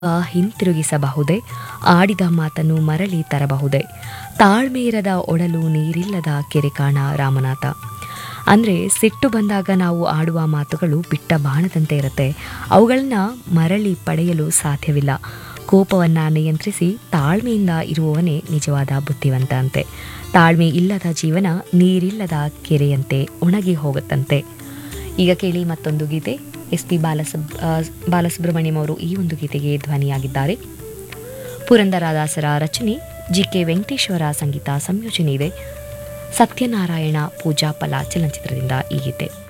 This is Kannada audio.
ಆ, ಹಿಂತಿರುಗಿಸಬಹುದೇ ಆಡಿದ ಮಾತನ್ನು ಮರಳಿ ತರಬಹುದೇ ತಾಳ್ಮೆ ಇರದ ಒಡಲು ನೀರಿಲ್ಲದ ಕೆರೆ ಕಾಣ ರಾಮನಾಥ ಅಂದರೆ ಸಿಟ್ಟು ಬಂದಾಗ ನಾವು ಆಡುವ ಮಾತುಗಳು ಬಿಟ್ಟ ಬಾಣದಂತೆ ಇರುತ್ತೆ ಅವುಗಳನ್ನ ಮರಳಿ ಪಡೆಯಲು ಸಾಧ್ಯವಿಲ್ಲ ಕೋಪವನ್ನು ನಿಯಂತ್ರಿಸಿ ತಾಳ್ಮೆಯಿಂದ ಇರುವವನೇ ನಿಜವಾದ ಬುದ್ಧಿವಂತ ಅಂತೆ ತಾಳ್ಮೆ ಇಲ್ಲದ ಜೀವನ ನೀರಿಲ್ಲದ ಕೆರೆಯಂತೆ ಒಣಗಿ ಹೋಗುತ್ತಂತೆ ಈಗ ಕೇಳಿ ಮತ್ತೊಂದು ಗೀತೆ ಎಸ್ ಪಿ ಬಾಲಸುಬ್ ಆ, ಬಾಲಸುಬ್ರಹ್ಮಣ್ಯಂ ಅವರು ಈ ಒಂದು ಗೀತೆಗೆ ಧ್ವನಿಯಾಗಿದ್ದಾರೆ ಪುರಂದರದಾಸರ ರಚನೆ ಜಿ ಕೆ ವೆಂಕಟೇಶ್ವರ ಸಂಗೀತ ಸಂಯೋಜನೆ ಇದೆ ಸತ್ಯನಾರಾಯಣ ಪೂಜಾ ಫಲ ಚಲನಚಿತ್ರದಿಂದ ಈ ಗೀತೆ